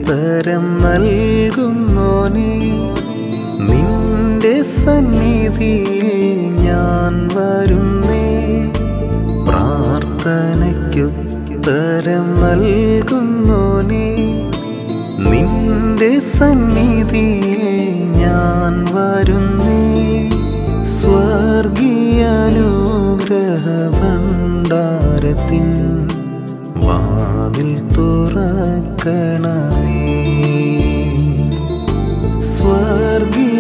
ഉത്തരം നൽകുന്നോനെ നിന്റെ സന്നിധിയിൽ ഞാൻ വരുന്നേ പ്രാർത്ഥനയ്ക്കുത്തരം നൽകുന്നോനെ നിന്റെ സന്നിധിയിൽ ഞാൻ വരുന്നേ സ്വർഗീയാനുഗ്രഹഭണ്ഡാരത്തിൻ വാതിൽ തുറക്കണമേ സ്വർഗീയ